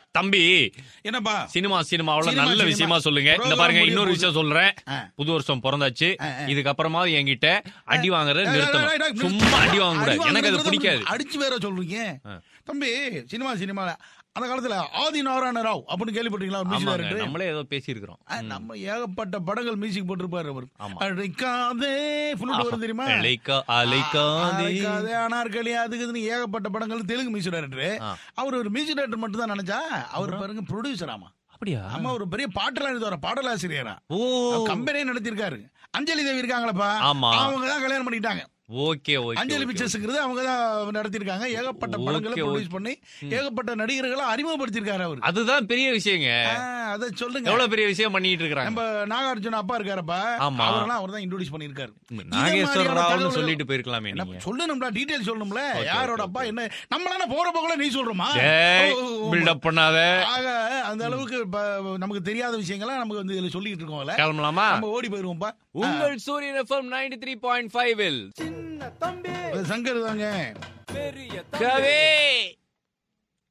தம்பி என்னப்பா சினிமா சினிமாவுல சினிமா, நல்ல சினிமா. விஷயமா சொல்லுங்க இந்த program பாருங்க முடிய இன்னொரு போகுது. விஷயம் சொல்றேன் ஆ. புது வருஷம் பிறந்தாச்சு ஆ, ஆ. இதுக்கப்புறமா என்கிட்ட அடி வாங்குறத ஏய், ஏய், ஏய், நிறுத்தணும் ஏய், சும்மா அடி வாங்க அடி கூடாது எனக்கு அது வாங்குறதுல பிடிக்காது அடிச்சு வேற சொல்றீங்க ஆ. தம்பி சினிமா சினிமா அந்த காலத்துல ஆதி நாராயண ராவ் அப்படின்னு கேள்விப்பட்டீங்களா ஒரு மியூசிக் ஆமாங்க டைரக்டர் நம்மளே ஏதோ பேசியிருக்கிறோம் ஆ, நம்ம ஏகப்பட்ட படங்கள் மியூசிக் போட்டிருப்பாரு அவர் ஆமா. அழைக்காதே ஃப்ளூட் வரும் தெரியுமா அலைக்கா அலைக்காதே அழைக்காதே அனார்கலி அதுக்கு இதுன்னு ஏகப்பட்ட படங்கள் தெலுங்கு மியூசிக் டைரக்டர் ஆ. அவர் ஒரு மியூசிக் டைரக்டர் மட்டும் தான் நினைச்சா அவர் பாருங்க ப்ரொடியூசர் ஆமா அப்படியா ஆமா ஒரு பெரிய பாட்டெல்லாம் எழுதுவார் பாடலாசிரியரா ஓ கம்பெனியே நடத்திருக்காரு அஞ்சலி தேவி இருக்காங்களப்பா ஆமா. அவங்க தான் கல்யாணம் பண்ணிட்டாங்க ஓகே ஓகே அஞ்சலி ஓகே. பிக்சர்ஸ்ங்கிறது அவங்க தான் நடத்திருக்காங்க ஏகப்பட்ட ஓகே, படங்களை ஓகே. ப்ரொடியூஸ் பண்ணி ஏகப்பட்ட நடிகர்களை அறிமுகப்படுத்திருக்காரு அவர் அதுதான் பெரிய விஷயங்க அதை சொல்லுங்க எவ்வளவு பெரிய விஷயம் பண்ணிட்டு இருக்காங்க நம்ம நாகார்ஜுன அப்பா இருக்காரப்பா ஆமா. அவரெல்லாம் அவர் தான் இன்ட்ரோடியூஸ் பண்ணிருக்காரு நாகேஸ்வர ராவ்னு தகவல்கள் சொல்லிட்டு போயிருக்கலாமே என்ன நீங்க சொல்லணும்ல டீடைல் சொல்லணும்ல ஓகே, யாரோட ஓகே, அப்பா என்ன நம்மளால போற போகல நீ சொல்றோமா ஏய் ஓ, ஓ, ஓ. பில்டப் பண்ணாத ஆக அந்த அளவுக்கு இப்ப நமக்கு தெரியாத விஷயங்கள்லாம் நமக்கு வந்து இதுல சொல்லிட்டு இருக்கோம்ல கிளம்பலாமா நம்ம ஓடி போயிருவோம்ப்பா உங்கள் Suryan FM ninety three point five அது சங்கர் தாங்க கவே